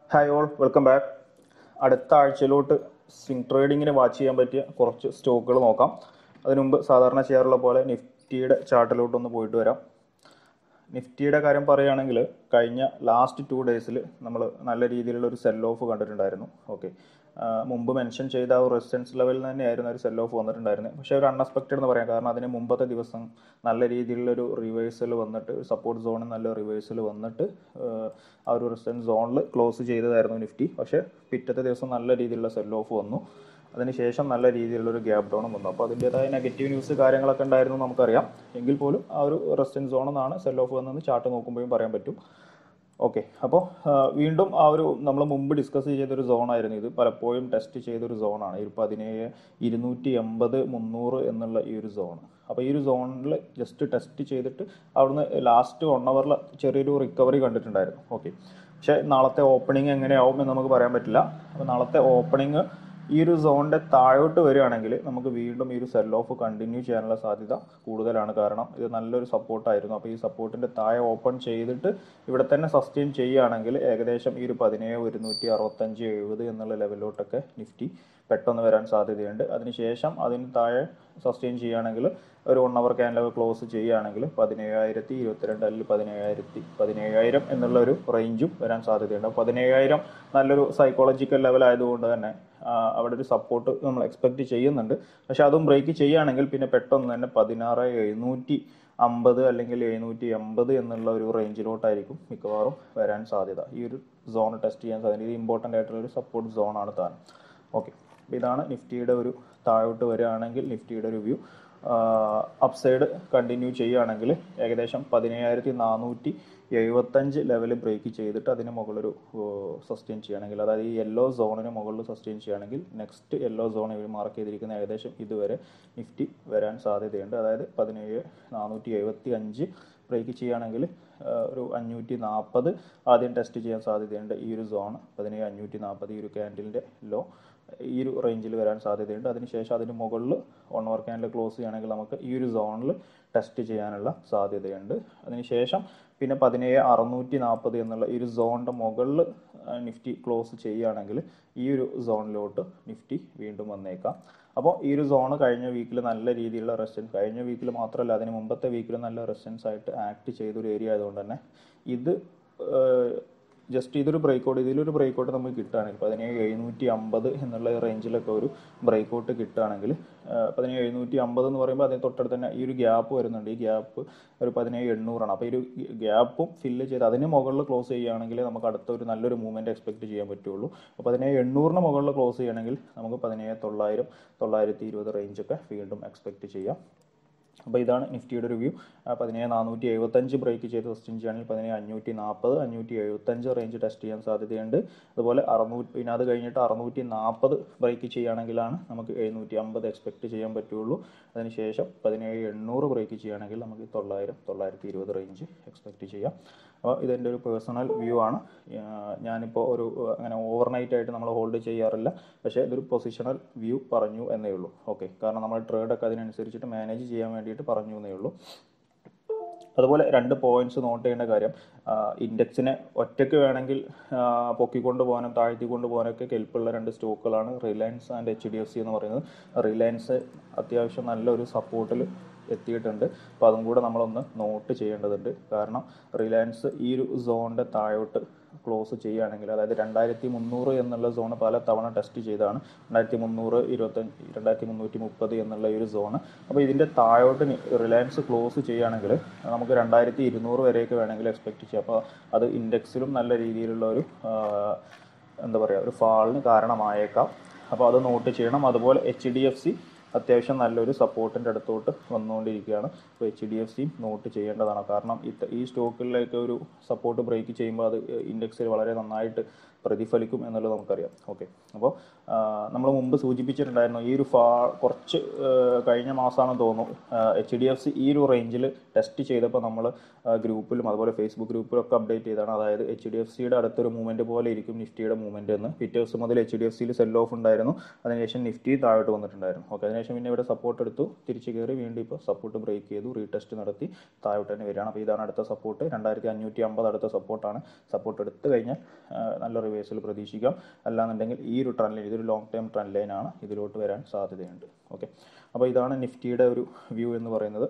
hi all welcome back അടുത്ത ആഴ്ചയിലോട്ട് swing ട്രേഡിങ്ങിന് watch ചെയ്യാൻ പറ്റിയ കുറച്ച് സ്റ്റോക്കുകൾ നോക്കാം അതിനു മുമ്പ് സാധാരണ ചെയ്യാറുള്ള പോലെ നിഫ്റ്റിയുടെ ചാർട്ടിലോട്ടൊന്ന് പോയിട്ട് വരാം നിഫ്റ്റിയുടെ കാര്യം പറയുകയാണെങ്കിൽ കഴിഞ്ഞ ലാസ്റ്റ് ടു ഡേയ്സിൽ നമ്മൾ നല്ല രീതിയിലുള്ള ഒരു സെൽ ഓഫ് കണ്ടിട്ടുണ്ടായിരുന്നു ഓക്കെ മുമ്പ് മെൻഷൻ ചെയ്ത ആ ഒരു റെസിസ്റ്റൻസ് ലെവലിൽ തന്നെയായിരുന്നു ഒരു സെൽ ഓഫ് വന്നിട്ടുണ്ടായിരുന്നത് പക്ഷേ ഒരു അൺഎക്സ്പെക്റ്റഡ് എന്ന് പറയാം കാരണം അതിന് മുമ്പത്തെ ദിവസം നല്ല രീതിയിലുള്ള ഒരു റിവേഴ്സൽ വന്നിട്ട് സപ്പോർട്ട് സോണിൽ നല്ല റിവേഴ്സൽ വന്നിട്ട് ആഹ് ആ ഒരു റെസിസ്റ്റൻസ് സോണിൽ ക്ലോസ് ചെയ്തതായിരുന്നു നിഫ്റ്റി പക്ഷേ പിറ്റത്തെ ദിവസം നല്ല രീതിയിലുള്ള സെൽ ഓഫ് വന്നു അതിനുശേഷം നല്ല രീതിയിലുള്ള ഒരു ഗ്യാപ് ഡൗണും വന്നു അപ്പോൾ അതിൻ്റെതായ നെഗറ്റീവ് ന്യൂസ് കാര്യങ്ങളൊക്കെ ഉണ്ടായിരുന്നു നമുക്കറിയാം എങ്കിൽ പോലും ആ ഒരു റെസിസ്റ്റൻസ് സോൺ എന്നാണ് സെൽ ഓഫ് വന്നതെന്ന് ചാർട്ട് നോക്കുമ്പോഴും പറയാൻ പറ്റും ഓക്കെ അപ്പോൾ വീണ്ടും ആ ഒരു നമ്മൾ മുമ്പ് ഡിസ്കസ് ചെയ്തൊരു സോൺ ആയിരുന്നു ഇത് പലപ്പോഴും ടെസ്റ്റ് ചെയ്തൊരു സോണാണ് ഈ ഒരു പതിനേഴ് ഇരുന്നൂറ്റി എൺപത് മുന്നൂറ് എന്നുള്ള ഈ ഒരു സോൺ അപ്പോൾ ഈ ഒരു സോണിൽ ജസ്റ്റ് ടെസ്റ്റ് ചെയ്തിട്ട് അവിടുന്ന് ലാസ്റ്റ് വൺ അവറിൽ ചെറിയൊരു റിക്കവറി കണ്ടിട്ടുണ്ടായിരുന്നു ഓക്കെ പക്ഷേ നാളത്തെ ഓപ്പണിംഗ് എങ്ങനെയാവും എന്ന് നമുക്ക് പറയാൻ പറ്റില്ല അപ്പോൾ നാളത്തെ ഓപ്പണിംഗ് ഈ ഒരു സോണിന്റെ താഴോട്ട് വരികയാണെങ്കിൽ നമുക്ക് വീണ്ടും ഈ ഒരു സെൽ ഓഫ് കണ്ടിന്യൂ ചെയ്യാനുള്ള സാധ്യത കൂടുതലാണ് കാരണം ഇത് നല്ലൊരു സപ്പോർട്ടായിരുന്നു അപ്പോൾ ഈ സപ്പോർട്ടിന്റെ താഴെ ഓപ്പൺ ചെയ്തിട്ട് ഇവിടെ തന്നെ സസ്റ്റെയിൻ ചെയ്യുകയാണെങ്കിൽ ഏകദേശം ഈ ഒരു പതിനേഴ് ഒരുന്നൂറ്റി അറുപത്തഞ്ച് എഴുപത് എന്നുള്ള ലെവലിലോട്ടൊക്കെ നിഫ്റ്റി പെട്ടെന്ന് വരാൻ സാധ്യതയുണ്ട് അതിനുശേഷം അതിന് താഴെ സസ്റ്റെയിൻ ചെയ്യുകയാണെങ്കിൽ ഒരു വൺ അവർ ക്യാൻഡലൊക്കെ ക്ലോസ് ചെയ്യുകയാണെങ്കിൽ പതിനേഴായിരത്തി ഇരുപത്തിരണ്ട് അല്ലെങ്കിൽ പതിനേഴായിരത്തി പതിനേഴായിരം എന്നുള്ള ഒരു റേഞ്ചും വരാൻ സാധ്യതയുണ്ട് പതിനേഴായിരം നല്ലൊരു സൈക്കോളജിക്കൽ ലെവൽ ആയതുകൊണ്ട് തന്നെ ആ, അവിടെ ഒരു സപ്പോർട്ട് നമ്മൾ എക്സ്പെക്ട് ചെയ്യുന്നുണ്ട് പക്ഷെ അതും ബ്രേക്ക് ചെയ്യുകയാണെങ്കിൽ പിന്നെ പെട്ടെന്ന് തന്നെ പതിനാറ് എഴുന്നൂറ്റി അമ്പത് അല്ലെങ്കിൽ എഴുന്നൂറ്റി എൺപത് എന്നുള്ള ഒരു റേഞ്ചിലോട്ടായിരിക്കും മിക്കവാറും വരാൻ സാധ്യത ഈ ഒരു സോൺ ടെസ്റ്റ് ചെയ്യാൻ സാധ്യത ഇത് ഇമ്പോർട്ടൻ്റ് ആയിട്ടുള്ള ഒരു സപ്പോർട്ട് സോണാണ് താൻ ഓക്കെ ഇതാണ് നിഫ്റ്റിയുടെ ഒരു താഴോട്ട് വരികയാണെങ്കിൽ നിഫ്റ്റിയുടെ ഒരു വ്യൂ അപ്സൈഡ് കണ്ടിന്യൂ ചെയ്യുകയാണെങ്കിൽ ഏകദേശം പതിനേഴായിരത്തി നാനൂറ്റി എഴുപത്തഞ്ച് ലെവൽ ബ്രേക്ക് ചെയ്തിട്ട് അതിന് മുകളിലൊരു സസ്റ്റെയിൻ ചെയ്യുകയാണെങ്കിൽ അതായത് ഈ യെല്ലോ സോണിന് മുകളിൽ സസ്റ്റെയിൻ ചെയ്യുകയാണെങ്കിൽ നെക്സ്റ്റ് യെല്ലോ സോൺ ഇവർ മാർക്ക് ചെയ്തിരിക്കുന്ന ഏകദേശം ഇതുവരെ നിഫ്റ്റി വരാൻ സാധ്യതയുണ്ട് അതായത് പതിനേഴ് നാനൂറ്റി എഴുപത്തി അഞ്ച് ബ്രേക്ക് ചെയ്യുകയാണെങ്കിൽ ആ, ഒരു അഞ്ഞൂറ്റി നാൽപ്പത് ആദ്യം ടെസ്റ്റ് ചെയ്യാൻ സാധ്യതയുണ്ട് ഈ ഒരു സോൺ പതിനേഴ് അഞ്ഞൂറ്റി നാൽപ്പത് ഈ ഒരു ക്യാൻഡിലിൻ്റെ ലോ ഈ ഒരു റേഞ്ചിൽ വരാൻ സാധ്യതയുണ്ട് അതിനുശേഷം അതിന് മുകളിൽ വൺ അവർ ക്യാൻഡിൽ ക്ലോസ് ചെയ്യുകയാണെങ്കിൽ നമുക്ക് ഈ ഒരു സോണിൽ ടെസ്റ്റ് ചെയ്യാനുള്ള സാധ്യതയുണ്ട് അതിനുശേഷം പിന്നെ പതിനേഴ് അറുന്നൂറ്റി നാൽപ്പത് എന്നുള്ള ഈ ഒരു സോണിൻ്റെ മുകളിൽ നിഫ്റ്റി ക്ലോസ് ചെയ്യുകയാണെങ്കിൽ ഈ ഒരു സോണിലോട്ട് നിഫ്റ്റി വീണ്ടും വന്നേക്കാം അപ്പോൾ ഈ ഒരു സോണ് കഴിഞ്ഞ വീക്കിൽ നല്ല രീതിയിലുള്ള റെസിസ്റ്റൻസ് കഴിഞ്ഞ വീക്കിൽ മാത്രമല്ല അതിന് മുമ്പത്തെ വീക്കിൽ നല്ല റെസിസ്റ്റൻസ് ആയിട്ട് ആക്ട് ചെയ്തൊരു ഏരിയ ആയതുകൊണ്ട് തന്നെ ഇത് ജസ്റ്റ് ഇതൊരു ബ്രേക്കൗട്ട് ഇതിലൊരു ബ്രേക്കൗട്ട് നമുക്ക് കിട്ടുകയാണെങ്കിൽ പതിനേഴ് എഴുന്നൂറ്റി അമ്പത് എന്നുള്ള റേഞ്ചിലൊക്കെ ഒരു ബ്രേക്കൗട്ട് കിട്ടുകയാണെങ്കിൽ പതിനേഴ് എഴുന്നൂറ്റി അമ്പത് എന്ന് പറയുമ്പോൾ അതിന് തൊട്ടടുത്ത് തന്നെ ഈ ഒരു ഗ്യാപ്പ് വരുന്നുണ്ട് ഈ ഗ്യാപ്പ് ഒരു പതിനേഴ് എണ്ണൂറാണ് അപ്പോൾ ഈ ഒരു ഗ്യാപ്പും ഫില്ല് ചെയ്ത് അതിന് മുകളിൽ ക്ലോസ് ചെയ്യുകയാണെങ്കിൽ നമുക്ക് അടുത്ത ഒരു നല്ലൊരു മൂവ്മെൻറ്റ് എക്സ്പെക്ട് ചെയ്യാൻ പറ്റുള്ളൂ അപ്പോൾ പതിനേഴ് എണ്ണൂറിന് മുകളിൽ ക്ലോസ് ചെയ്യണമെങ്കിൽ നമുക്ക് പതിനേഴ് തൊള്ളായിരം തൊള്ളായിരത്തി ഇരുപത് റേഞ്ചൊക്കെ വീണ്ടും എക്സ്പെക്ട് ചെയ്യാം അപ്പോൾ ഇതാണ് നിഫ്റ്റിയുടെ ഒരു വ്യൂ പതിനേഴ് നാനൂറ്റി എഴുപത്തഞ്ച് ബ്രേക്ക് ചെയ്ത് സസ്റ്റെയിൻ ചെയ്യുകയാണെങ്കിൽ പതിനേഴ് അഞ്ഞൂറ്റി നാൽപ്പത് അഞ്ഞൂറ്റി എഴുപത്തഞ്ച് റേഞ്ച് ടെസ്റ്റ് ചെയ്യാൻ സാധ്യതയുണ്ട് അതുപോലെ അറുന്നൂറ്റി പിന്നെ അത് കഴിഞ്ഞിട്ട് അറുന്നൂറ്റി നാൽപ്പത് ബ്രേക്ക് ചെയ്യുകയാണെങ്കിലാണ് നമുക്ക് എഴുന്നൂറ്റി അമ്പത് എക്സ്പെക്ട് ചെയ്യാൻ പറ്റുള്ളൂ അതിനുശേഷം പതിനേഴ് എണ്ണൂറ് ബ്രേക്ക് ചെയ്യുകയാണെങ്കിൽ നമുക്ക് തൊള്ളായിരം തൊള്ളായിരത്തി ഇരുപത് റേഞ്ച് എക്സ്പെക്ട് ചെയ്യാം അപ്പോൾ ഇതെൻ്റെ ഒരു പേഴ്സണൽ വ്യൂ ആണ് ആഹ് ഞാനിപ്പോൾ ഒരു ആഹ് അങ്ങനെ ഓവർനൈറ്റ് ആയിട്ട് നമ്മൾ ഹോൾഡ് ചെയ്യാറില്ല പക്ഷേ ഇതൊരു പൊസിഷണൽ വ്യൂ പറഞ്ഞു എന്നേ ഉള്ളൂ ഓക്കെ കാരണം നമ്മൾ ട്രേഡൊക്കെ അതിനനുസരിച്ചിട്ട് മാനേജ് ചെയ്യാൻ വേണ്ടിയിട്ട് പറഞ്ഞു എന്നേ ഉള്ളൂ അതുപോലെ രണ്ട് പോയിന്റ്സ് നോട്ട് ചെയ്യേണ്ട കാര്യം ഇൻഡെക്സിനെ ഒറ്റയ്ക്ക് വേണമെങ്കിൽ ആ, പൊക്കിക്കൊണ്ട് പോകാനും താഴ്ത്തിക്കൊണ്ട് പോകാനൊക്കെ കെൽപ്പുള്ള രണ്ട് സ്റ്റോക്കുകളാണ് Reliance and H D F C എന്ന് പറയുന്നത് റിലയൻസ് അത്യാവശ്യം നല്ലൊരു സപ്പോർട്ടിൽ എത്തിയിട്ടുണ്ട് അപ്പോൾ അതും കൂടെ നമ്മളൊന്ന് നോട്ട് ചെയ്യേണ്ടതുണ്ട് കാരണം റിലയൻസ് ഈ ഒരു സോണിൻ്റെ താഴോട്ട് ക്ലോസ് ചെയ്യുകയാണെങ്കിൽ അതായത് രണ്ടായിരത്തി മുന്നൂറ് എന്നുള്ള സോണ് പല തവണ ടെസ്റ്റ് ചെയ്താണ് രണ്ടായിരത്തി മുന്നൂറ് ഇരുപത്തഞ്ച് രണ്ടായിരത്തി മുന്നൂറ്റി മുപ്പത് എന്നുള്ള ഈ ഒരു സോണ് അപ്പോൾ ഇതിൻ്റെ താഴോട്ട് നി- റിലയൻസ് ക്ലോസ് ചെയ്യുകയാണെങ്കിൽ നമുക്ക് രണ്ടായിരത്തി ഇരുന്നൂറ് വരെയൊക്കെ വേണമെങ്കിൽ എക്സ്പെക്ട് ചെയ്യാം അപ്പോൾ അത് ഇൻഡെക്സിലും നല്ല രീതിയിലുള്ള ഒരു ആ, എന്താ പറയുക ഒരു ഫാളിന് കാരണമായേക്കാം അപ്പോൾ അത് നോട്ട് ചെയ്യണം അതുപോലെ എച്ച് ഡി എഫ് സി അത്യാവശ്യം നല്ലൊരു സപ്പോർട്ടിൻ്റെ അടുത്തോട്ട് വന്നുകൊണ്ടിരിക്കുകയാണ് അപ്പോൾ എച്ച് ഡി എഫ് സിയും നോട്ട് ചെയ്യേണ്ടതാണ് കാരണം ഇത് ഈ സ്റ്റോക്കുകളിലേക്ക് ഒരു സപ്പോർട്ട് ബ്രേക്ക് ചെയ്യുമ്പോൾ അത് ഇൻഡെക്സിൽ വളരെ നന്നായിട്ട് പ്രതിഫലിക്കും എന്നുള്ളത് നമുക്കറിയാം ഓക്കെ അപ്പോൾ നമ്മൾ മുമ്പ് സൂചിപ്പിച്ചിട്ടുണ്ടായിരുന്നു ഈ ഒരു ഫാ കുറച്ച് ആ, കഴിഞ്ഞ മാസമാണെന്ന് തോന്നുന്നു എച്ച് ഡി എഫ് സി ഈ ഒരു റേഞ്ചിൽ ടെസ്റ്റ് ചെയ്തപ്പോൾ നമ്മൾ ഗ്രൂപ്പിലും അതുപോലെ ഫേസ്ബുക്ക് ഗ്രൂപ്പിലും ഒക്കെ അപ്ഡേറ്റ് ചെയ്താണ് അതായത് എച്ച് ഡി എഫ് സിയുടെ അടുത്തൊരു മൂവ്മെൻറ്റ് പോലെ ഇരിക്കും നിഫ്റ്റിയുടെ മൂവ്മെൻറ്റ് എന്ന് പിറ്റേ ദിവസം മുതൽ എച്ച് ഡി എഫ് സിയിൽ സെൽ ഓഫ് ഉണ്ടായിരുന്നു അതിനുശേഷം നിഫ്റ്റി താഴോട്ട് വന്നിട്ടുണ്ടായിരുന്നു ഓക്കെ അതിനുശേഷം പിന്നെ ഇവിടെ സപ്പോർട്ട് എടുത്തു തിരിച്ച് കയറി വീണ്ടും ഇപ്പോൾ സപ്പോർട്ട് ബ്രേക്ക് ചെയ്തു റീടെസ്റ്റ് നടത്തി താഴോട്ട് തന്നെ വരികയാണ് അപ്പോൾ ഇതാണ് അടുത്ത സപ്പോർട്ട് രണ്ടായിരത്തി അഞ്ഞൂറ്റി അമ്പത് അടുത്ത സപ്പോർട്ടാണ് സപ്പോർട്ട് എടുത്തു കഴിഞ്ഞാൽ ആ, നല്ല റിവേഴ്സ് റിവേഴ്സൽ പ്രതീക്ഷിക്കാം അല്ലാന്നുണ്ടെങ്കിൽ ഈ ഒരു ട്രെൻഡ് ലൈൻ ഇതൊരു ലോങ് ടൈം ട്രെൻഡ് ലൈനാണ് ഇതിലോട്ട് വരാൻ സാധ്യതയുണ്ട് ഓക്കെ അപ്പോൾ ഇതാണ് നിഫ്റ്റിയുടെ ഒരു വ്യൂ എന്ന് പറയുന്നത്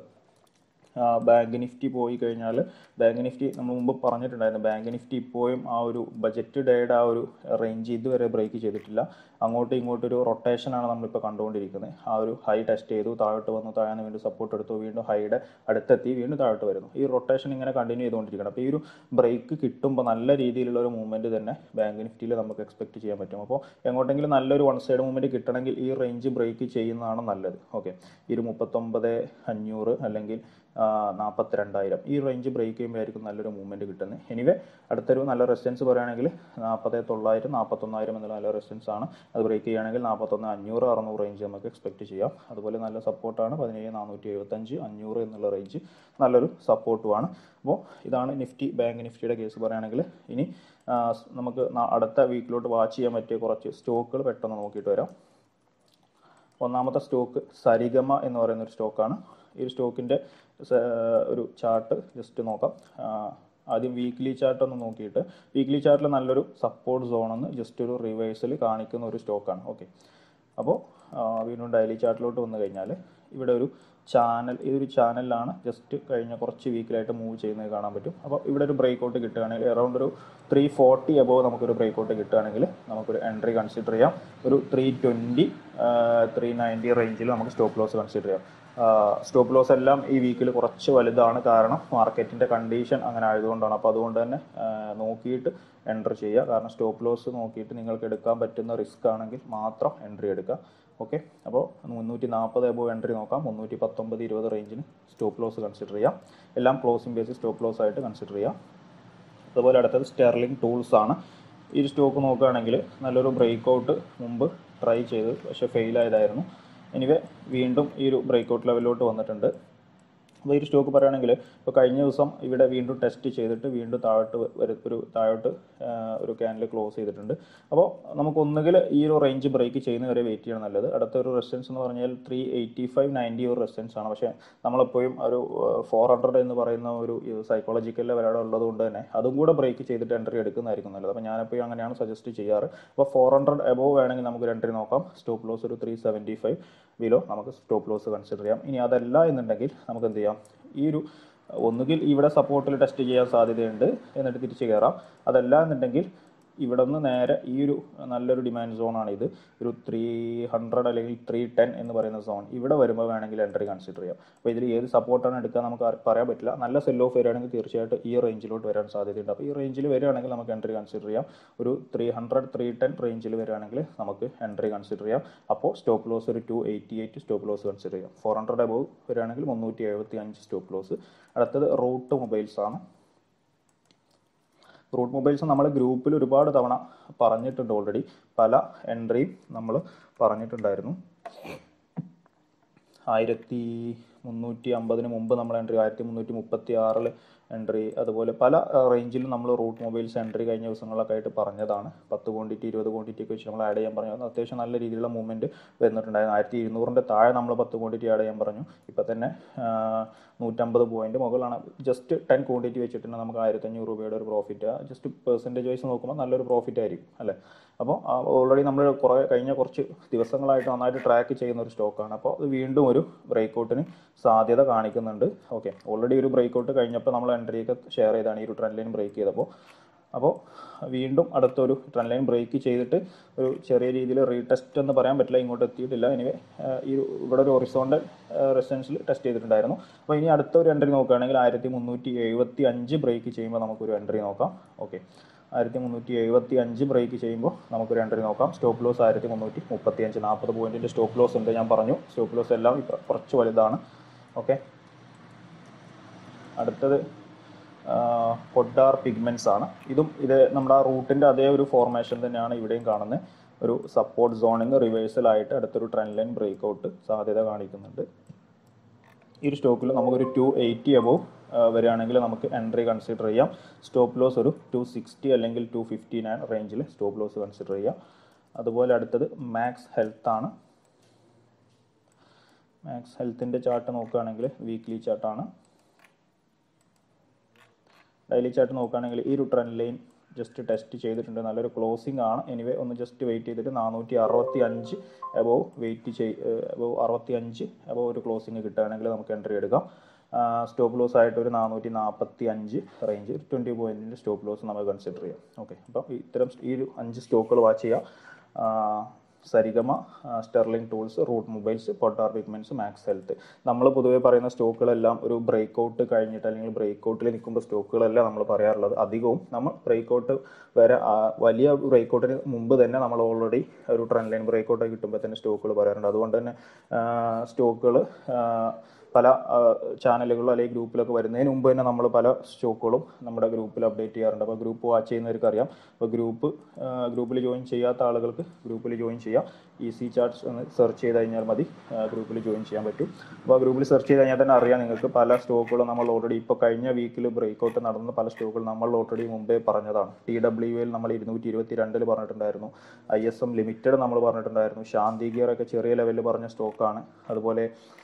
ബാങ്ക് നിഫ്റ്റി പോയി കഴിഞ്ഞാൽ ബാങ്ക് നിഫ്റ്റി നമ്മൾ മുമ്പ് പറഞ്ഞിട്ടുണ്ടായിരുന്നു ബാങ്ക് നിഫ്റ്റി ഇപ്പോഴും ആ ഒരു ബജറ്റ് ഡേയുടെ ആ ഒരു റേഞ്ച് ഇതുവരെ ബ്രേക്ക് ചെയ്തിട്ടില്ല അങ്ങോട്ടും ഇങ്ങോട്ടും ഒരു റൊട്ടേഷനാണ് നമ്മളിപ്പോൾ കണ്ടുകൊണ്ടിരിക്കുന്നത് ആ ഒരു ഹൈ ടെസ്റ്റ് ചെയ്തു താഴോട്ട് വന്നു താഴെ വീണ്ടും സപ്പോർട്ട് എടുത്തു വീണ്ടും ഹൈയുടെ അടുത്തെത്തി വീണ്ടും താഴോട്ട് വരുന്നു ഈ റൊട്ടേഷൻ ഇങ്ങനെ കണ്ടിന്യൂ ചെയ്തുകൊണ്ടിരിക്കണം അപ്പോൾ ഈ ഒരു ബ്രേക്ക് കിട്ടുമ്പോൾ നല്ല രീതിയിലുള്ള ഒരു മൂവ്മെൻറ്റ് തന്നെ ബാങ്ക് നിഫ്റ്റിയിൽ നമുക്ക് എക്സ്പെക്ട് ചെയ്യാൻ പറ്റും അപ്പോൾ എങ്ങോട്ടെങ്കിലും നല്ലൊരു വൺ സൈഡ് മൂവ്മെൻറ്റ് കിട്ടണമെങ്കിൽ ഈ റേഞ്ച് ബ്രേക്ക് ചെയ്യുന്നതാണ് നല്ലത് ഓക്കെ ഈ ഒരു മുപ്പത്തൊമ്പത് അഞ്ഞൂറ് അല്ലെങ്കിൽ നാൽപ്പത്തിരണ്ടായിരം ഈ റേഞ്ച് ബ്രേക്ക് ചെയ്യുമ്പോഴായിരിക്കും നല്ലൊരു മൂവ്മെൻറ്റ് കിട്ടുന്നത് എനിവേ അടുത്തൊരു നല്ല റെസിസ്റ്റൻസ് പറയുകയാണെങ്കിൽ നാൽപ്പത് തൊള്ളായിരം നാൽപ്പത്തൊന്നായിരം എന്നുള്ള നല്ല റെസിസ്റ്റൻസ് ആണ് അത് ബ്രേക്ക് ചെയ്യുകയാണെങ്കിൽ നാൽപ്പത്തൊന്ന് അഞ്ഞൂറ് അറുന്നൂറ് റേഞ്ച് നമുക്ക് എക്സ്പെക്ട് ചെയ്യാം അതുപോലെ നല്ല സപ്പോർട്ടാണ് പതിനേഴ് നാനൂറ്റി എഴുപത്തഞ്ച് അഞ്ഞൂറ് എന്നുള്ള റേഞ്ച് നല്ലൊരു സപ്പോർട്ടുമാണ് അപ്പോൾ ഇതാണ് നിഫ്റ്റി ബാങ്ക് നിഫ്റ്റിയുടെ കേസ് പറയുകയാണെങ്കിൽ ഇനി നമുക്ക് അടുത്ത വീക്കിലോട്ട് വാച്ച് ചെയ്യാൻ പറ്റിയ കുറച്ച് സ്റ്റോക്കുകൾ പെട്ടെന്ന് നോക്കിയിട്ട് വരാം ഒന്നാമത്തെ സ്റ്റോക്ക് സരിഗമ എന്ന് പറയുന്ന ഒരു സ്റ്റോക്കാണ് ഈ ഒരു സ്റ്റോക്കിൻ്റെ ഒരു ചാർട്ട് ജസ്റ്റ് നോക്കാം ആദ്യം വീക്ക്ലി ചാർട്ട് ഒന്ന് നോക്കിയിട്ട് വീക്ക്ലി ചാർട്ടിൽ നല്ലൊരു സപ്പോർട്ട് സോണെന്ന് ജസ്റ്റ് ഒരു റിവേഴ്സൽ കാണിക്കുന്ന ഒരു സ്റ്റോക്കാണ് ഓക്കെ അപ്പോൾ വീണ്ടും ഡെയിലി ചാർട്ടിലോട്ട് വന്നു കഴിഞ്ഞാൽ ഇവിടെ ഒരു ചാനൽ ഇതൊരു ചാനലിലാണ് ജസ്റ്റ് കഴിഞ്ഞ കുറച്ച് വീക്കിലായിട്ട് മൂവ് ചെയ്യുന്നത് കാണാൻ പറ്റും അപ്പോൾ ഇവിടെ ഒരു ബ്രേക്ക് ഔട്ട് കിട്ടുകയാണെങ്കിൽ അറൗണ്ട് ഒരു ത്രീ ഫോർട്ടി അബോവ് നമുക്കൊരു ബ്രേക്ക് ഔട്ട് കിട്ടുകയാണെങ്കിൽ നമുക്കൊരു എൻട്രി കൺസിഡർ ചെയ്യാം ഒരു ത്രീ ട്വൻറ്റി ത്രീ നയൻറ്റി റേഞ്ചിൽ നമുക്ക് സ്റ്റോപ്പ് ലോസ് കൺസിഡർ ചെയ്യാം സ്റ്റോപ്പ് ലോസ് എല്ലാം ഈ വീക്കിൽ കുറച്ച് വലുതാണ് കാരണം മാർക്കറ്റിൻ്റെ കണ്ടീഷൻ അങ്ങനെ ആയതുകൊണ്ടാണ് അപ്പോൾ അതുകൊണ്ട് തന്നെ നോക്കിയിട്ട് എൻട്രി ചെയ്യുക കാരണം സ്റ്റോപ്പ് ലോസ് നോക്കിയിട്ട് നിങ്ങൾക്ക് എടുക്കാൻ പറ്റുന്ന റിസ്ക് ആണെങ്കിൽ മാത്രം എൻട്രി എടുക്കുക ഓക്കെ അപ്പോൾ മുന്നൂറ്റി നാൽപ്പത് എബോ എൻട്രി നോക്കാം മുന്നൂറ്റി പത്തൊമ്പത് ഇരുപത് റേഞ്ചിന് സ്റ്റോപ്പ് ലോസ് കൺസിഡർ ചെയ്യാം എല്ലാം ക്ലോസിംഗ് ബേസ് സ്റ്റോപ്പ് ലോസ് ആയിട്ട് കൺസിഡർ ചെയ്യാം അതുപോലെ അടുത്തത് സ്റ്റെർലിംഗ് ടൂൾസ് ആണ് ഈ ഒരു സ്റ്റോക്ക് നോക്കുകയാണെങ്കിൽ നല്ലൊരു ബ്രേക്ക് ഔട്ട് മുമ്പ് ട്രൈ ചെയ്ത് പക്ഷേ ഫെയിൽ ആയതായിരുന്നു എനിവേ വീണ്ടും ഈ ഒരു ബ്രേക്ക് ഔട്ട് ലെവലിലോട്ട് വന്നിട്ടുണ്ട് അപ്പോൾ ഈ ഒരു സ്റ്റോക്ക് പറയുകയാണെങ്കിൽ ഇപ്പോൾ കഴിഞ്ഞ ദിവസം ഇവിടെ വീണ്ടും ടെസ്റ്റ് ചെയ്തിട്ട് വീണ്ടും താഴോട്ട് വര ഒരു താഴോട്ട് ഒരു ക്യാനിൽ ക്ലോസ് ചെയ്തിട്ടുണ്ട് അപ്പോൾ നമുക്ക് ഒന്നുകിൽ ഈ ഒരു റേഞ്ച് ബ്രേക്ക് ചെയ്യുന്ന വരെ വെയിറ്റ് ചെയ്യണം നല്ലത് അടുത്ത ഒരു റെസിസ്റ്റൻസ് എന്ന് പറഞ്ഞാൽ ത്രീ എയ്റ്റി ഫൈവ് നയൻറ്റി ഒരു റെസിസ്റ്റൻസ് ആണ് പക്ഷേ നമ്മളെപ്പോഴും ഒരു ഫോർ ഹൺഡ്രഡ് എന്ന് പറയുന്ന ഒരു സൈക്കോളജിക്കൽ ലെവലവിടെ ഉള്ളത് കൊണ്ട് തന്നെ അതും കൂടെ ബ്രേക്ക് ചെയ്തിട്ട് എൻട്രി എടുക്കുന്നതായിരിക്കും നല്ലത് അപ്പോൾ ഞാനെപ്പോഴും അങ്ങനെയാണ് സജസ്റ്റ് ചെയ്യാറ് അപ്പോൾ ഫോർ ഹൺഡ്രഡ് എബോവ് വേണമെങ്കിൽ നമുക്ക് എൻട്രി നോക്കാം സ്റ്റോപ്പ് ലോസ് ഒരു ത്രീ സെവൻറ്റി ഫൈവ് ബിലോ നമുക്ക് സ്റ്റോപ്പ് ലോസ് കൺസിഡർ ചെയ്യാം ഇനി അതല്ല എന്നുണ്ടെങ്കിൽ നമുക്ക് എന്ത് ചെയ്യാം ഈ ഒരു ഒന്നുകിൽ ഇവിടെ സപ്പോർട്ടിൽ ടെസ്റ്റ് ചെയ്യാൻ സാധ്യതയുണ്ട് എന്നിട്ട് തിരിച്ച് കയറാം അതല്ല എന്നുണ്ടെങ്കിൽ ഇവിടെ നിന്ന് നേരെ ഈ ഒരു നല്ലൊരു ഡിമാൻഡ് സോണാണ് ഇത് ഒരു ത്രീ ഹൺഡ്രഡ് അല്ലെങ്കിൽ ത്രീ ടെൻ എന്ന് പറയുന്ന സോൺ ഇവിടെ വരുമ്പോൾ വേണമെങ്കിൽ എൻട്രി കൺസിഡർ ചെയ്യാം അപ്പോൾ ഇതിൽ ഏത് സപ്പോർട്ടാണ് എടുക്കുക നമുക്ക് പറയാൻ പറ്റില്ല നല്ല സെൽ ഓഫ് വരികയാണെങ്കിൽ തീർച്ചയായിട്ടും ഈ റേഞ്ചിലോട്ട് വരാൻ സാധ്യതയുണ്ട് അപ്പോൾ ഈ റേഞ്ചിൽ വരികയാണെങ്കിൽ നമുക്ക് എൻട്രി കൺസിഡർ ചെയ്യാം ഒരു ത്രീ ഹൺഡ്രഡ് ത്രീ ടെൻ റേഞ്ചിൽ വരികയാണെങ്കിൽ നമുക്ക് എൻട്രി കൺസിഡർ ചെയ്യാം അപ്പോൾ സ്റ്റോപ്പ് ലോസ് ഒരു two eighty eight stop loss consider ചെയ്യാം ഫോർ ഹൺഡ്രഡ് അബവ് വരികയാണെങ്കിൽ മുന്നൂറ്റി എഴുപത്തി അഞ്ച് സ്റ്റോപ്പ് ലോസ് അടുത്തത് റൂട്ട് മൊബൈൽസ് ആണ് റൂട്ട് മൊബൈൽസ് നമ്മൾ ഗ്രൂപ്പിൽ ഒരുപാട് തവണ പറഞ്ഞിട്ടുണ്ട് ഓൾറെഡി പല എൻട്രിയും നമ്മൾ പറഞ്ഞിട്ടുണ്ടായിരുന്നു ആയിരത്തി മുന്നൂറ്റി അമ്പതിന് മുമ്പ് നമ്മൾ എൻട്രി ആയിരത്തി മുന്നൂറ്റി മുപ്പത്തി ആറിൽ എൻട്രി അതുപോലെ പല റേഞ്ചിലും നമ്മൾ റൂട്ട് മൊബൈൽസ് എൻട്രി കഴിഞ്ഞ ദിവസങ്ങളൊക്കെ ആയിട്ട് പറഞ്ഞതാണ് പത്ത് ക്വാണ്ടിറ്റി ഇരുപത് ക്വാണ്ടിറ്റി ഒക്കെ വെച്ച് നമ്മൾ ആഡ് ചെയ്യാൻ പറഞ്ഞു അത്യാവശ്യം നല്ല രീതിയിലുള്ള മൂവ്മെൻറ്റ് വരുന്നിട്ടുണ്ടായിരുന്നു ആയിരത്തി ഇരുന്നൂറിൻ്റെ താഴെ നമ്മൾ പത്ത് ക്വാണ്ടിറ്റി ആഡ് ചെയ്യാൻ പറഞ്ഞു ഇപ്പം തന്നെ നൂറ്റമ്പത് പോയിന്റ് മുകളിലാണ് ജസ്റ്റ് ടെൻ ക്വാണ്ടിറ്റി വെച്ചിട്ടുണ്ട് നമുക്ക് ആയിരത്തഞ്ഞൂറ് രൂപയുടെ ഒരു പ്രോഫിറ്റ് ജസ്റ്റ് പെർസെൻറ്റേജ് വൈസ് നോക്കുമ്പോൾ നല്ലൊരു പ്രോഫിറ്റ് ആയിരിക്കും അല്ലേ അപ്പോൾ ഓൾറെഡി നമ്മൾ കുറേ കഴിഞ്ഞ കുറച്ച് ദിവസങ്ങളായിട്ട് നന്നായിട്ട് ട്രാക്ക് ചെയ്യുന്ന ഒരു സ്റ്റോക്കാണ് അപ്പോൾ അത് വീണ്ടും ഒരു ബ്രേക്ക് ഔട്ടിന് സാധ്യത കാണിക്കുന്നുണ്ട് ഓക്കെ ഓൾറെഡി ഒരു ബ്രേക്ക് ഔട്ട് കഴിഞ്ഞപ്പോൾ നമ്മൾ എൻട്രിയൊക്കെ ഷെയർ ചെയ്താണ് ഈ ഒരു ട്രെൻഡ് ലൈൻ ബ്രേക്ക് ചെയ്തപ്പോൾ അപ്പോൾ വീണ്ടും അടുത്തൊരു ട്രെൻഡ് ലൈൻ ബ്രേക്ക് ചെയ്തിട്ട് ഒരു ചെറിയ രീതിയിൽ റീടെസ്റ്റ് എന്ന് പറയാൻ പറ്റില്ല ഇങ്ങോട്ട് എത്തിയിട്ടില്ല എനിവേ ഈ ഇവിടെ ഒരു ഒറിസോണ്ടൽ റെസിസ്റ്റൻസിൽ ടെസ്റ്റ് ചെയ്തിട്ടുണ്ടായിരുന്നു അപ്പോൾ ഇനി അടുത്ത ഒരു എൻട്രി നോക്കുകയാണെങ്കിൽ ആയിരത്തി മുന്നൂറ്റി എഴുപത്തി അഞ്ച് ബ്രേക്ക് ചെയ്യുമ്പോൾ നമുക്കൊരു എൻട്രി നോക്കാം ഓക്കെ ആയിരത്തി മുന്നൂറ്റി എഴുപത്തി അഞ്ച് ബ്രേക്ക് ചെയ്യുമ്പോൾ നമുക്കൊരു എൻട്രി നോക്കാം സ്റ്റോപ്പ് ലോസ് ആയിരത്തി മുന്നൂറ്റി മുപ്പത്തി അഞ്ച് നാൽപ്പത് പോയിന്റിൻ്റെ സ്റ്റോപ്പ് ലോസ് ഉണ്ട് ഞാൻ പറഞ്ഞു സ്റ്റോപ്പ് ലോസ് എല്ലാം ഇപ്പം കുറച്ച് വലുതാണ് ഓക്കെ അടുത്തത് പൊഡാർ പിഗ്മെൻറ്റ്സ് ആണ് ഇതും ഇത് നമ്മുടെ ആ റൂട്ടിൻ്റെ അതേ ഒരു ഫോർമേഷൻ തന്നെയാണ് ഇവിടെയും കാണുന്നത് ഒരു സപ്പോർട്ട് സോണിങ് റിവേഴ്സലായിട്ട് അടുത്തൊരു ട്രെൻഡ് ലൈൻ ബ്രേക്ക് ഔട്ട് സാധ്യത കാണിക്കുന്നുണ്ട് ഈ ഒരു സ്റ്റോക്കിൽ നമുക്കൊരു ടു എയ്റ്റി അബോവ് വരികയാണെങ്കിൽ നമുക്ക് എൻട്രി കൺസിഡർ ചെയ്യാം സ്റ്റോപ്പ് ലോസ് ഒരു ടു സിക്സ്റ്റി അല്ലെങ്കിൽ ടു ഫിഫ്റ്റി നയൻ റേഞ്ചിൽ സ്റ്റോപ്പ് ലോസ് കൺസിഡർ ചെയ്യാം അതുപോലെ അടുത്തത് മാക്സ് ഹെൽത്ത് ആണ് മാക്സ് ഹെൽത്തിൻ്റെ ചാർട്ട് നോക്കുകയാണെങ്കിൽ വീക്ക്ലി ചാർട്ടാണ് ഡെയിലി ചാർട്ട് നോക്കുകയാണെങ്കിൽ ഈ ഒരു ട്രെൻഡ് ലൈൻ ജസ്റ്റ് ടെസ്റ്റ് ചെയ്തിട്ടുണ്ട് നല്ലൊരു ക്ലോസിംഗ് ആണ് എനിവേ ഒന്ന് ജസ്റ്റ് വെയിറ്റ് ചെയ്തിട്ട് നാനൂറ്റി അറുപത്തി അഞ്ച് എബോവ് വെയിറ്റ് ചെയ് എബോവ് അറുപത്തി അഞ്ച് എബോവ് ഒരു ക്ലോസിംഗ് കിട്ടുകയാണെങ്കിൽ നമുക്ക് എൻട്രി എടുക്കാം സ്റ്റോപ്പ് ലോസ് ആയിട്ട് ഒരു നാനൂറ്റി നാൽപ്പത്തി അഞ്ച് റേഞ്ച് ട്വൻറ്റി പോയിൻറ്റിൻ്റെ സ്റ്റോപ്പ് ലോസ് നമുക്ക് കൺസിഡർ ചെയ്യാം ഓക്കെ അപ്പോൾ ഇത്തരം ഈ ഒരു അഞ്ച് സ്റ്റോക്കുകൾ വാച്ച് ചെയ്യാം Saregama sterling tools route mobiles Poddar pigments max health നമ്മൾ പൊതുവേ പറയുന്ന സ്റ്റോക്കുകളെല്ലാം ഒരു ബ്രേക്ക് ഔട്ട് കഴിഞ്ഞിട്ട് അല്ലെങ്കിൽ ബ്രേക്ക് ഔട്ടിൽ നിൽക്കുമ്പോൾ സ്റ്റോക്കുകളെല്ലാം നമ്മൾ പറയാറുള്ളത് അധികവും നമ്മൾ ബ്രേക്ക് ഔട്ട് വരെ ആ, വലിയ ബ്രേക്ക് ഔട്ടിന് മുമ്പ് തന്നെ നമ്മൾ ഓൾറെഡി ഒരു ട്രെൻഡ് ലൈൻ ബ്രേക്ക് ഔട്ട് കിട്ടുമ്പോൾ തന്നെ സ്റ്റോക്കുകൾ പറയാറുണ്ട് അതുകൊണ്ട് തന്നെ സ്റ്റോക്കുകൾ പല ചാനലുകളിലോ അല്ലെങ്കിൽ ഗ്രൂപ്പിലൊക്കെ വരുന്നതിന് മുമ്പ് തന്നെ നമ്മൾ പല സ്റ്റോക്കുകളും നമ്മുടെ ഗ്രൂപ്പിൽ അപ്ഡേറ്റ് ചെയ്യാറുണ്ട് അപ്പോൾ ഗ്രൂപ്പ് വാച്ച് ചെയ്യുന്നവർക്ക് അറിയാം അപ്പോൾ ഗ്രൂപ്പ് ഗ്രൂപ്പിൽ ജോയിൻ ചെയ്യാത്ത ആളുകൾക്ക് ഗ്രൂപ്പിൽ ജോയിൻ ചെയ്യാം ഈസി ചാർട്ട്സ് എന്ന് സെർച്ച് ചെയ്ത് കഴിഞ്ഞാൽ മതി ഗ്രൂപ്പിൽ ജോയിൻ ചെയ്യാൻ പറ്റും അപ്പോൾ ആ ഗ്രൂപ്പിൽ സെർച്ച് ചെയ്ത് കഴിഞ്ഞാൽ തന്നെ അറിയാം നിങ്ങൾക്ക് പല സ്റ്റോക്കുകളും നമ്മൾ ഓൾറെഡി ഇപ്പോൾ കഴിഞ്ഞ വീക്കിൽ ബ്രേക്ക് ഔട്ട് നടന്ന പല സ്റ്റോക്കുകൾ നമ്മൾ ഓൾറെഡി മുമ്പേ പറഞ്ഞതാണ് ടി ഡബ്ല്യു എൽ നമ്മൾ ഇരുന്നൂറ്റി ഇരുപത്തി രണ്ടിൽ പറഞ്ഞിട്ടുണ്ടായിരുന്നു ഐ എസ് എം ലിമിറ്റഡ് നമ്മൾ പറഞ്ഞിട്ടുണ്ടായിരുന്നു ശാന്തി ഗിയർ ഒക്കെ ചെറിയ ലെവലിൽ പറഞ്ഞ സ്റ്റോക്കാണ് അതുപോലെ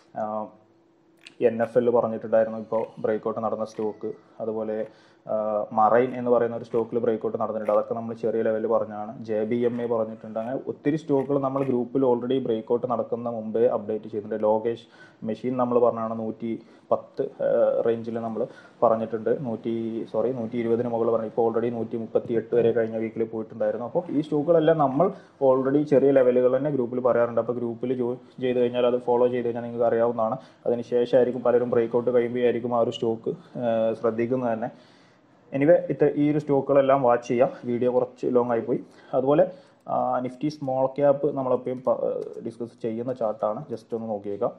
എൻ എഫ് എൽ പറഞ്ഞിട്ടുണ്ടായിരുന്നു ഇപ്പോൾ ബ്രേക്ക് ഔട്ട് നടന്ന സ്റ്റോക്ക് അതുപോലെ മറൈൻ എന്ന് പറയുന്ന ഒരു സ്റ്റോക്കിൽ ബ്രേക്ക് ഔട്ട് നടന്നിട്ടുണ്ട് അതൊക്കെ നമ്മൾ ചെറിയ ലെവലിൽ പറഞ്ഞാണ് ജെ ബി എം എ പറഞ്ഞിട്ടുണ്ട് അങ്ങനെ ഒത്തിരി സ്റ്റോക്കുകൾ നമ്മൾ ഗ്രൂപ്പിൽ ഓൾറെഡി ബ്രേക്ക് ഔട്ട് നടക്കുന്ന മുമ്പേ അപ്ഡേറ്റ് ചെയ്തിട്ടുണ്ട് ലോകേഷ് മെഷീൻ നമ്മൾ പറഞ്ഞാണ് നൂറ്റി പത്ത് റേഞ്ചിൽ നമ്മൾ പറഞ്ഞിട്ടുണ്ട് നൂറ്റി സോറി നൂറ്റി ഇരുപതിന് മുകളിൽ പറഞ്ഞു ഇപ്പോൾ ഓൾറെഡി നൂറ്റി മുപ്പത്തി എട്ട് വരെ കഴിഞ്ഞ വീക്കിൽ പോയിട്ടുണ്ടായിരുന്നു അപ്പോൾ ഈ സ്റ്റോക്കുകളെല്ലാം നമ്മൾ ഓൾറെഡി ചെറിയ ലെവലുകൾ തന്നെ ഗ്രൂപ്പിൽ പറയാറുണ്ട് അപ്പോൾ ഗ്രൂപ്പിൽ ജോയിൻ ചെയ്ത് കഴിഞ്ഞാൽ അത് ഫോളോ ചെയ്ത് കഴിഞ്ഞാൽ നിങ്ങൾക്ക് അറിയാവുന്നതാണ് അതിന് ശേഷമായിരിക്കും പലരും ബ്രേക്ക് ഔട്ട് കഴിയുമ്പോഴായിരിക്കും ആ ഒരു സ്റ്റോക്ക് ശ്രദ്ധിക്കുന്നത് തന്നെ എനിവേ ഇത്ര ഈ ഒരു സ്റ്റോക്കുകളെല്ലാം വാച്ച് ചെയ്യാം വീഡിയോ കുറച്ച് ലോങ് ആയിപ്പോയി അതുപോലെ നിഫ്റ്റി സ്മോൾ ക്യാപ്പ് നമ്മളെപ്പോഴും ഡിസ്കസ് ചെയ്യുന്ന ചാർട്ടാണ് ജസ്റ്റ് ഒന്ന് നോക്കിയേക്കാം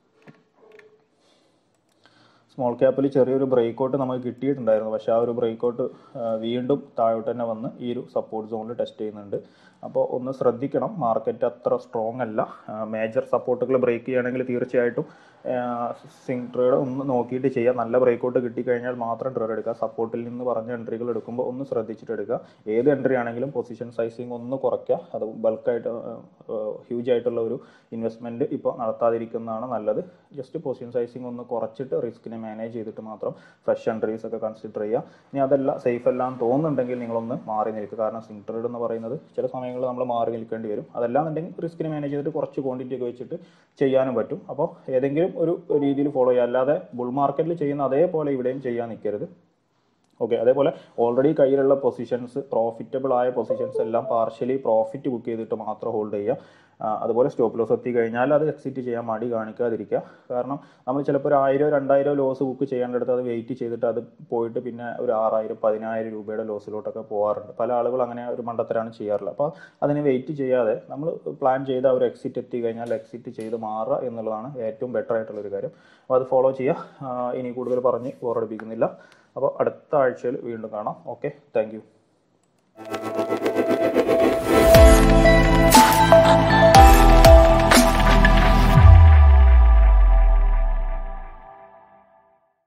സ്മോൾ ക്യാപ്പിൽ ചെറിയൊരു ബ്രേക്ക് ഔട്ട് നമുക്ക് കിട്ടിയിട്ടുണ്ടായിരുന്നു പക്ഷേ ആ ഒരു ബ്രേക്ക് ഔട്ട് വീണ്ടും താഴോട്ട് തന്നെ വന്ന് ഈ ഒരു സപ്പോർട്ട് സോണിൽ ടെസ്റ്റ് ചെയ്യുന്നുണ്ട് അപ്പോൾ ഒന്ന് ശ്രദ്ധിക്കണം മാർക്കറ്റ് അത്ര സ്ട്രോങ് അല്ല മേജർ സപ്പോർട്ടുകൾ ബ്രേക്ക് ചെയ്യുകയാണെങ്കിൽ തീർച്ചയായിട്ടും സിങ് ട്രേഡ് ഒന്ന് നോക്കിയിട്ട് ചെയ്യാം നല്ല ബ്രേക്ക് ഔട്ട് കിട്ടിക്കഴിഞ്ഞാൽ മാത്രം ട്രേഡ് എടുക്കുക സപ്പോർട്ടിൽ നിന്ന് പറഞ്ഞ എൻട്രികൾ എടുക്കുമ്പോൾ ഒന്ന് ശ്രദ്ധിച്ചിട്ട് എടുക്കുക ഏത് എൻട്രി ആണെങ്കിലും പൊസിഷൻ സൈസിങ് ഒന്ന് കുറയ്ക്കുക അത് ബൾക്കായിട്ട് ഹ്യൂജ് ആയിട്ടുള്ള ഒരു ഇൻവെസ്റ്റ്മെൻറ്റ് ഇപ്പോൾ നടത്താതിരിക്കുന്നതാണ് നല്ലത് ജസ്റ്റ് പൊസിഷൻ സൈസിങ് ഒന്ന് കുറച്ചിട്ട് റിസ്കിനെ മാനേജ് ചെയ്തിട്ട് മാത്രം ഫ്രഷ് എൻട്രീസ് ഒക്കെ കൺസിഡർ ചെയ്യുക ഇനി അതല്ല സേഫ് എല്ലാം തോന്നുന്നുണ്ടെങ്കിൽ നിങ്ങളൊന്ന് മാറി നിൽക്കുക കാരണം സിങ് ട്രേഡ് എന്ന് പറയുന്നത് ചില സമയങ്ങളിൽ നമ്മൾ മാറി നിൽക്കേണ്ടി വരും അതല്ലാന്നുണ്ടെങ്കിൽ റിസ്കിനെ മാനേജ് ചെയ്തിട്ട് കുറച്ച് ക്വാണ്ടിറ്റി ഒക്കെ വെച്ചിട്ട് ചെയ്യാനും പറ്റും അപ്പോൾ ഏതെങ്കിലും ഒരു രീതിയിൽ ഫോളോ ചെയ്യുക അല്ലാതെ ബുൾ മാർക്കറ്റിൽ ചെയ്യുന്ന അതേപോലെ ഇവിടെയും ചെയ്യാൻ നിൽക്കരുത് ഓക്കെ അതേപോലെ ഓൾറെഡി കയ്യിലുള്ള പൊസിഷൻസ് പ്രോഫിറ്റബിൾ ആയ പൊസിഷൻസ് എല്ലാം പാർഷ്യലി പ്രോഫിറ്റ് ബുക്ക് ചെയ്തിട്ട് മാത്രം ഹോൾഡ് ചെയ്യുക ആ, അതുപോലെ സ്റ്റോപ്പ് ലോസ് എത്തി കഴിഞ്ഞാൽ അത് എക്സിറ്റ് ചെയ്യാൻ മടി കാണിക്കാതിരിക്കുക കാരണം നമ്മൾ ചിലപ്പോൾ ഒരു ആയിരം രണ്ടായിരം ലോസ് ബുക്ക് ചെയ്യേണ്ടടുത്ത് അത് വെയിറ്റ് ചെയ്തിട്ട് അത് പോയിട്ട് പിന്നെ ഒരു ആറായിരം പതിനായിരം രൂപയുടെ ലോസിലോട്ടൊക്കെ പോകാറുണ്ട് പല ആളുകൾ അങ്ങനെ ഒരു മണ്ടത്തരാണ് ചെയ്യാറുള്ളത് അപ്പോൾ അതിന് വെയിറ്റ് ചെയ്യാതെ നമ്മൾ പ്ലാൻ ചെയ്ത ഒരു എക്സിറ്റ് എത്തി കഴിഞ്ഞാൽ എക്സിറ്റ് ചെയ്ത് മാറുക എന്നുള്ളതാണ് ഏറ്റവും ബെറ്റർ ആയിട്ടുള്ള ഒരു കാര്യം അപ്പോൾ അത് ഫോളോ ചെയ്യുക ആ, ഇനി കൂടുതൽ പറഞ്ഞ് ബോറടിപ്പിക്കുന്നില്ല അപ്പോൾ അടുത്ത ആഴ്ചയിൽ വീണ്ടും കാണാം ഓക്കെ താങ്ക്